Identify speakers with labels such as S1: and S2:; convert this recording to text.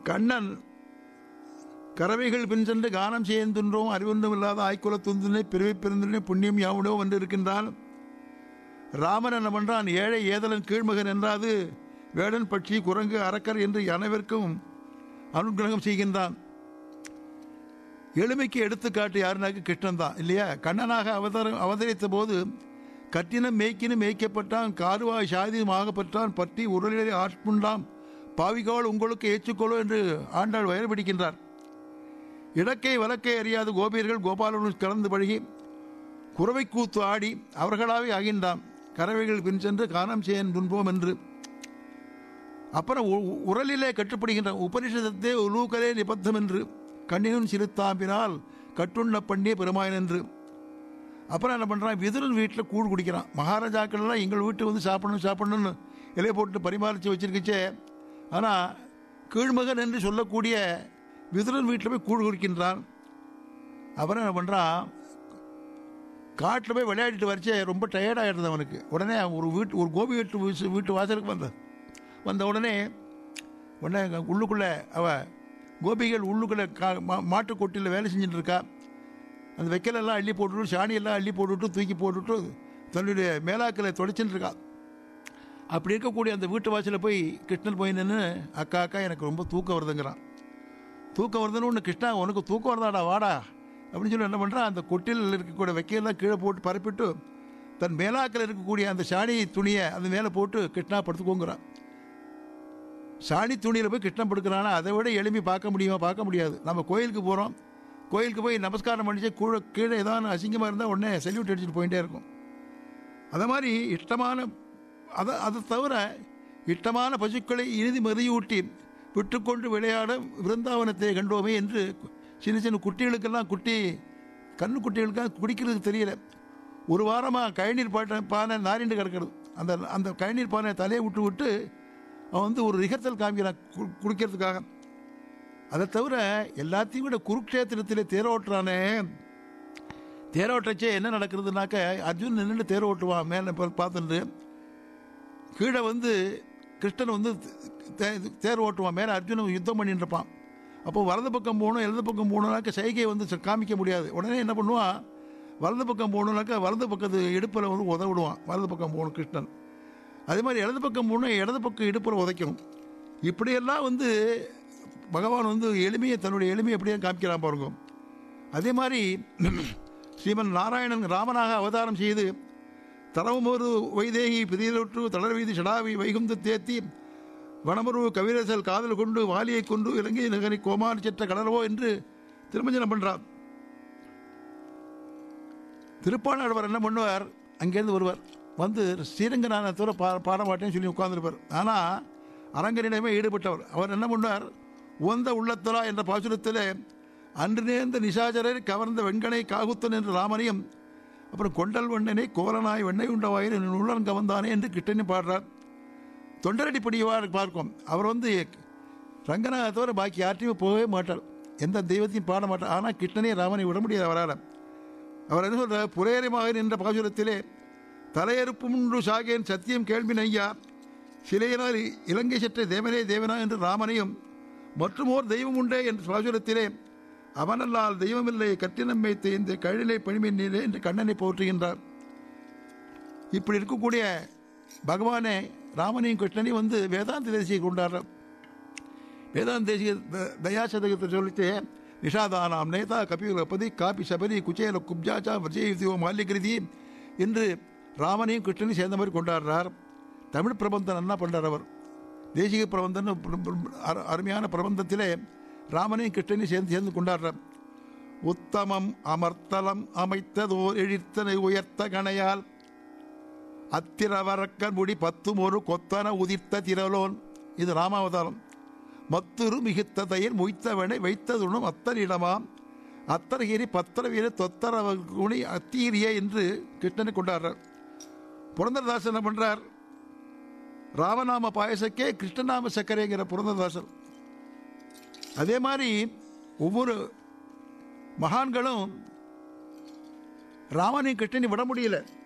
S1: கண்ணன் கறவைகள் பின் சென்று கானம் செய்துன்றோம் அறிவொன்றும் இல்லாத ஆய்க்குல துந்தினை பிறவி பிறந்தினை புண்ணியம் யாவுடோ வந்து இருக்கின்றான் ராமன் என்ன பண்றான் ஏழை ஏதலன் கீழ்மகன் என்றாது வேடன் பட்சி குரங்கு அரக்கர் என்று அனைவருக்கும் அனுகிரகம் செய்கின்றான் எளிமைக்கு எடுத்துக்காட்டு யாருனாக்க கிருஷ்ணன் தான் இல்லையா கண்ணனாக அவதாரம் அவதரித்த போது கட்டினம் மேய்க்கினும் மேய்க்கப்பட்டான் காருவாய் சாதியுமாகப்பட்டான் பற்றி உருளிலே ஆட்புண்டாம் பாவிகால் உங்களுக்கு ஏற்றுக்கொள்ளோ என்று ஆண்டாள் வயல் பிடிக்கின்றார் இடக்கை வலக்கை அறியாத கோபியர்கள் கோபாலனுடன் கலந்து பழகி குறவை கூத்து ஆடி அவர்களாவே ஆகின்றான் கறவைகள் பின் சென்று காணம் செய்யன் துன்போம் என்று அப்புறம் உ- உரலிலே கட்டுப்படுகின்ற உபனிஷதத்தே உலூக்கலே நிபத்தம் என்று கண்ணினும் சிறுத்தாம்பினால் கட்டுண்ண பண்ணிய பெருமாயன் என்று அப்புறம் என்ன பண்ணுறான் விதுரன் வீட்டில் கூழ் குடிக்கிறான் மகாராஜாக்கள்லாம் எங்கள் வீட்டு வந்து சாப்பிடணும் சாப்பிடணும்னு இலையை போட்டு பரிமாறிச்சு வச்சிருக்கச்சே ஆனால் கீழ்மகன் என்று சொல்லக்கூடிய விதுரன் வீட்டில் போய் கூழ் குடிக்கின்றான் அப்புறம் என்ன பண்ணுறான் காட்டில் போய் விளையாடிட்டு வரைச்சே ரொம்ப டயர்டாகிடுது அவனுக்கு உடனே அவன் ஒரு வீட்டு ஒரு கோபி வீட்டு வீசு- வீட்டு வாசலுக்கு வந்த வந்த உடனே உடனே அங்க உள்ளுக்குள்ளே அவ கோபிகள் உள்ளுக்குள்ளே கா மா- மாட்டுக் கொட்டியில் வேலை செஞ்சுட்டு இருக்கா அந்த வைக்கலெல்லாம் அள்ளி போட்டுட்டு சாணியெல்லாம் அள்ளி போட்டுவிட்டு தூக்கி போட்டுவிட்டு தன்னுடைய மேலாக்கில் தொடச்சின்னு இருக்கா அப்படி இருக்கக்கூடிய அந்த வீட்டு வாசலில் போய் கிருஷ்ணன் போய் நின்று அக்கா அக்கா எனக்கு ரொம்ப தூக்கம் வருதுங்கிறான் தூக்கம் வருதுன்னு ஒன்று கிருஷ்ணா உனக்கு தூக்கம் வருதாடா வாடா அப்படின்னு சொல்லி என்ன பண்ணுறான் அந்த கொட்டில் இருக்கக்கூடிய வைக்கையெல்லாம் கீழே போட்டு பரப்பிட்டு தன் மேலாக்கில் இருக்கக்கூடிய அந்த சாணி துணியை அந்த மேலே போட்டு கிருஷ்ணா படுத்துக்கோங்கிறான் சாணி துணியில் போய் கிருஷ்ணன் படுக்கிறானா அதை விட எளிமை பார்க்க முடியுமா பார்க்க முடியாது நம்ம கோயிலுக்கு போகிறோம் கோயிலுக்கு போய் நமஸ்காரம் பண்ணிச்சு கீழே கீழே ஏதாவது அசிங்கமாக இருந்தால் உடனே செல்யூட் அடிச்சுட்டு போயிட்டே இருக்கும் அது மாதிரி இஷ்டமான அதை அதை தவிர இஷ்டமான பசுக்களை இறுதி மதியூட்டி விட்டுக்கொண்டு விளையாட விருந்தாவனத்தை கண்டோமே என்று சின்ன சின்ன குட்டிகளுக்கெல்லாம் குட்டி கண்ணு குட்டிகளுக்கெல்லாம் குடிக்கிறதுக்கு தெரியல ஒரு வாரமாக கழநீர் பாட்ட பானை நாரிண்டு கிடக்கிறது அந்த அந்த கழநீர் பானை தலையை விட்டு விட்டு அவன் வந்து ஒரு ரிஹர்சல் காமிக்கிறான் கு- குடிக்கிறதுக்காக அதை தவிர எல்லாத்தையும் விட குருக்ஷேத்திரத்தில் தேரோட்டுறானே தேரோட்டச்சே என்ன நடக்கிறதுனாக்க அர்ஜுன் நின்று தேர் ஓட்டுவான் மேலே பார்த்துட்டு கீழே வந்து கிருஷ்ணன் வந்து தே- தேர் ஓட்டுவான் மேலே அர்ஜுனன் யுத்தம் பண்ணிட்டு இருப்பான் அப்போ வலது பக்கம் போகணும் இடது பக்கம் போகணுனாக்க சைகை வந்து ச- காமிக்க முடியாது உடனே என்ன பண்ணுவான் வலது பக்கம் போகணுனாக்கா வலது பக்கத்து இடுப்பில் வந்து உதவிடுவான் வலது பக்கம் போகணும் கிருஷ்ணன் அதே மாதிரி இடது பக்கம் போகணும் இடது பக்கம் இடுப்பில் உதைக்கும் இப்படியெல்லாம் வந்து பகவான் வந்து எளிமையை தன்னுடைய எளிமையை எப்படியே காமிக்கிறான் பாருங்க அதே மாதிரி ஸ்ரீமன் நாராயணன் ராமனாக அவதாரம் செய்து தரவுமொரு வைதேகி பிரியலொற்று தளர்வீதி ஷடாவி வைகுந்த தேத்தி வனமரு கவிரசல் காதல் கொண்டு வாலியை கொண்டு இலங்கை நகரை கோமான் செற்ற கடலவோ என்று திருமஞ்சனம் பண்றார் திருப்பாணாழ்வார் என்ன பண்ணுவார் அங்கேருந்து வருவார் வந்து ஸ்ரீரங்கநாதத்தோட பா பாட மாட்டேன்னு சொல்லி உட்கார்ந்துருப்பார் ஆனால் அரங்கனிடமே ஈடுபட்டவர் அவர் என்ன பண்ணுவார் உந்த உள்ளத்தலா என்ற பாசுரத்தில் அன்று நேர்ந்த நிசாச்சரர் கவர்ந்த வெண்கனை காகுத்தன் என்ற ராமனையும் அப்புறம் கொண்டல் வண்ணனை கோலனாய் வெண்ணெய் உண்டவாயின் என் உள்ளன் கவர்ந்தானே என்று கிட்டனி பாடுறார் தொண்டரடி படிவார் பார்க்கும் அவர் வந்து ரங்கநாத தவிர பாக்கி யார்ட்டையுமே போகவே மாட்டார் எந்த தெய்வத்தையும் பாட மாட்டார் ஆனால் கிருஷ்ணனே ராமனை விட முடியாது அவரால் அவர் என்ன சொல்றார் புரேரமாக நின்ற பாசுரத்திலே தலையறுப்பு முன்று சாகேன் சத்தியம் கேள்வின் ஐயா சிலையினால் இலங்கை சற்ற தேவனே தேவனா என்று ராமனையும் மற்றுமோர் தெய்வம் உண்டே என்ற பாசுரத்திலே அவனல்லால் தெய்வமில்லை கட்டினம்மை தேய்ந்த கழிலை பணிமின் நீரே என்று கண்ணனை போற்றுகின்றார் இப்படி இருக்கக்கூடிய பகவானே ராமனையும் கிருஷ்ணனையும் வந்து வேதாந்த தேசியை கொண்டாடுற வேதாந்த தேசிய த- தயாசதகத்தை சொல்லிட்டு நிஷாதானாம் நேதா கபிலபதி காபி சபரி குச்சேல குப்ஜாச்சா விஜயோ மால்யகிருதி என்று ராமனையும் கிருஷ்ணனையும் சேர்ந்த மாதிரி கொண்டாடுறார் தமிழ் பிரபந்தம் என்ன பண்றார் அவர் தேசிக பிரபந்தம் அருமையான பிரபந்தத்திலே ராமனையும் கிருஷ்ணனையும் சேர்ந்து சேர்ந்து கொண்டாடுறார் உத்தமம் அமர்த்தலம் அமைத்ததோர் எழித்தனை உயர்த்த கணையால் அத்திரவரக்கன் முடி பத்தும் ஒரு கொத்தன உதிர்த்த திரலோன் இது ராமாவதாரம் மத்துரு மிகுத்த தயிர் மொய்த்தவனை வைத்ததுணும் அத்தனிடமாம் அத்தரகிரி பத்திரவீர தொத்தரவகுணி அத்தீரிய என்று கிருஷ்ணனை கொண்டாடுறார் புரந்தரதாசன் என்ன பண்றார் ராமநாம பாயசக்கே கிருஷ்ணநாம சக்கரைங்கிற புரந்தரதாசன் அதே மாதிரி ஒவ்வொரு மகான்களும் ராமனையும் கிருஷ்ணனையும் விட முடியல